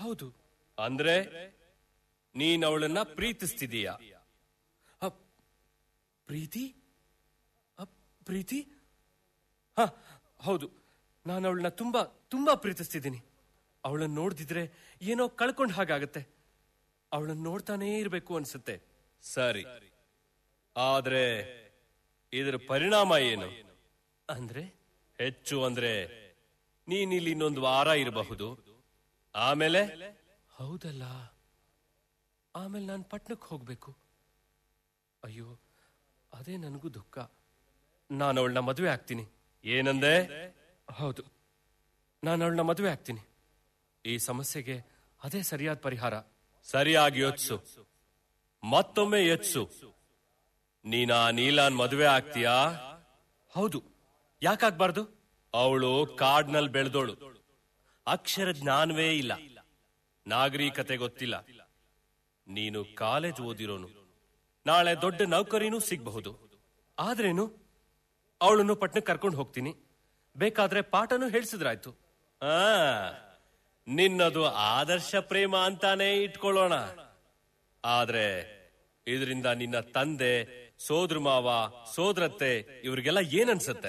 ಹೌದು ಅಂದ್ರೆ ನೀನ್ ಅವಳನ್ನ ಪ್ರೀತಿಸ್ತಿದೀಯ ಅಪ್, ಪ್ರೀತಿ ಅಪ್, ಪ್ರೀತಿ ಹ ಹೌದು ನಾನು ಅವಳನ್ನ ತುಂಬಾ ತುಂಬಾ ಪ್ರೀತಿಸ್ತಿದ್ದೀನಿ ಅವಳನ್ನ ನೋಡ್ದಿದ್ರೆ ಏನೋ ಕಳ್ಕೊಂಡ್ ಹಾಗಾಗತ್ತೆ ಅವಳನ್ನ ನೋಡ್ತಾನೇ ಇರ್ಬೇಕು ಅನ್ಸುತ್ತೆ ಸರಿ ಆದ್ರೆ ಇದರ ಪರಿಣಾಮ ಏನು ಅಂದ್ರೆ ಹೆಚ್ಚು ಅಂದ್ರೆ ನೀನ್ ಇಲ್ಲಿ ಇನ್ನೊಂದು ವಾರ ಇರಬಹುದು ಆಮೇಲೆ ಹೌದಲ್ಲ ಆಮೇಲೆ ನಾನು ಪಟ್ನಕ್ಕೆ ಹೋಗ್ಬೇಕು ಅಯ್ಯೋ ಅದೇ ನನಗೂ ದುಃಖ ನಾನು ಅವಳನ್ನ ಮದುವೆ ಆಗ್ತೀನಿ ಏನಂದೆ ಹೌದು ನಾನು ಅವಳನ್ನ ಮದುವೆ ಆಗ್ತೀನಿ ಈ ಸಮಸ್ಯೆಗೆ ಅದೇ ಸರಿಯಾದ ಪರಿಹಾರ ಸರಿಯಾಗಿ ಯೋಚಿಸು ಮತ್ತೊಮ್ಮೆ ಯೋಚಿಸು ನೀನಾ ನೀಲಾನ್ ಮದುವೆ ಆಗ್ತೀಯಾ ಹೌದು ಯಾಕಾಗ್ಬಾರ್ದು ಅವಳು ಕಾಡ್ನಲ್ಲಿ ಬೆಳೆದೋಳು ಅಕ್ಷರ ಜ್ಞಾನವೇ ಇಲ್ಲ ನಾಗರಿಕತೆ ಗೊತ್ತಿಲ್ಲ ನೀನು ಕಾಲೇಜ್ ಓದಿರೋನು ನಾಳೆ ದೊಡ್ಡ ನೌಕರಿನೂ ಸಿಗಬಹುದು ಆದ್ರೇನು ಅವಳನ್ನು ಪಟ್ನಕ್ಕೆ ಕರ್ಕೊಂಡು ಹೋಗ್ತೀನಿ ಬೇಕಾದ್ರೆ ಪಾಠನೂ ಹೇಳ್ಸಿದ್ರಾಯ್ತು ಆ ನಿನ್ನದು ಆದರ್ಶ ಪ್ರೇಮ ಅಂತಾನೆ ಇಟ್ಕೊಳ್ಳೋಣ ಆದ್ರೆ ಇದರಿಂದ ನಿನ್ನ ತಂದೆ ಸೋದ್ರ ಮಾವ ಸೋದರತ್ತೆ ಇವ್ರಿಗೆಲ್ಲ ಏನನ್ಸತ್ತೆ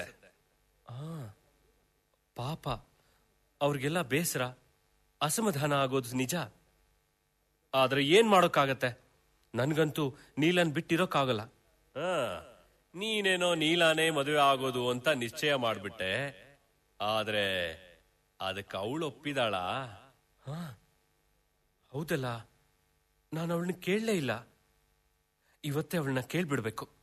ಪಾಪ ಅವ್ರಿಗೆಲ್ಲ ಬೇಸರ ಅಸಮಾಧಾನ ಆಗೋದು ನಿಜ ಆದ್ರೆ ಏನ್ ಮಾಡೋಕ್ಕಾಗತ್ತೆ ನನ್ಗಂತೂ ನೀಲನ್ ಬಿಟ್ಟಿರೋಕ್ಕಾಗಲ್ಲ ಆ, ನೀನೇನೋ ನೀಲಾನೇ ಮದುವೆ ಆಗೋದು ಅಂತ ನಿಶ್ಚಯ ಮಾಡ್ಬಿಟ್ಟೆ ಆದ್ರೆ ಅದಕ್ಕೆ ಅವಳು ಒಪ್ಪಿದಾಳ ಹೌದಲ್ಲ ನಾನು ಅವಳನ್ನ ಕೇಳಲೇ ಇಲ್ಲ ಇವತ್ತೇ ಅವಳನ್ನ ಕೇಳ್ಬಿಡ್ಬೇಕು